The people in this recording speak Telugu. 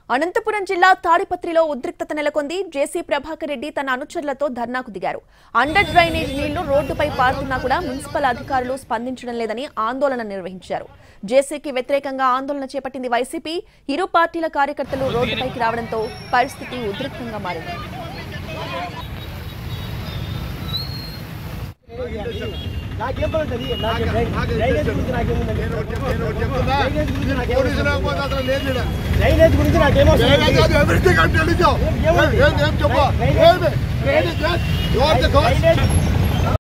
అనంతపురం జిల్లా తాడిపత్రిలో ఉద్రిక్తత నెలకొంది జేసీ ప్రభాకర్ రెడ్డి తన అనుచరులతో ధర్నాకు దిగారు అండర్ డ్రైనేజ్ నీళ్లు రోడ్డుపై పారుతున్నా కూడా మున్సిపల్ అధికారులు స్పందించడం లేదని ఆందోళన నిర్వహించారు జేసీకి వ్యతిరేకంగా ఆందోళన చేపట్టింది వైసీపీ ఇరు పార్టీల కార్యకర్తలు రోడ్డుపైకి రావడంతో పరిస్థితి ఉద్రిక్తంగా మారింది నాకేం పని ఉంటుంది నాకు డ్రైనేజ్ గురించి నాకేముందండి నేను చెప్తున్నా పోలీసు లేకపోతే అసలు లేదు ఈడ. డ్రైనేజ్ గురించి నాకేమో డ్రైనేజ్ కాదు, everything I'm telling you. ఏం- ఏం- ఏం చెప్పు? ఏమి? డ్రైనేజ్ కాదు. You are the cause. Drainage